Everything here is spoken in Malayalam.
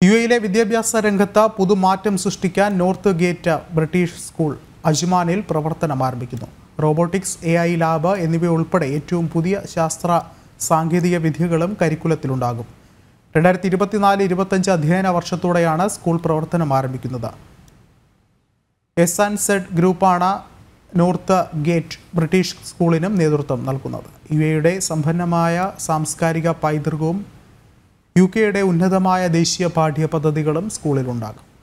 യു എയിലെ വിദ്യാഭ്യാസ രംഗത്ത് പുതുമാറ്റം സൃഷ്ടിക്കാൻ നോർത്ത് ഗേറ്റ് ബ്രിട്ടീഷ് സ്കൂൾ അജ്മാനിൽ പ്രവർത്തനം ആരംഭിക്കുന്നു റോബോട്ടിക്സ് എ ഐ ലാബ് എന്നിവയുൾപ്പെടെ ഏറ്റവും പുതിയ ശാസ്ത്ര സാങ്കേതിക വിദ്യകളും കരിക്കുലത്തിലുണ്ടാകും രണ്ടായിരത്തി ഇരുപത്തിനാല് ഇരുപത്തഞ്ച് അധ്യയന വർഷത്തോടെയാണ് സ്കൂൾ പ്രവർത്തനം ആരംഭിക്കുന്നത് എസ് ആൻഡ് സെഡ് ഗ്രൂപ്പാണ് നോർത്ത് ഗേറ്റ് ബ്രിട്ടീഷ് സ്കൂളിനും നേതൃത്വം നൽകുന്നത് യു എയുടെ സമ്പന്നമായ സാംസ്കാരിക പൈതൃകവും യു കെയുടെ ഉന്നതമായ ദേശീയ പാഠ്യ പദ്ധതികളും സ്കൂളിലുണ്ടാകും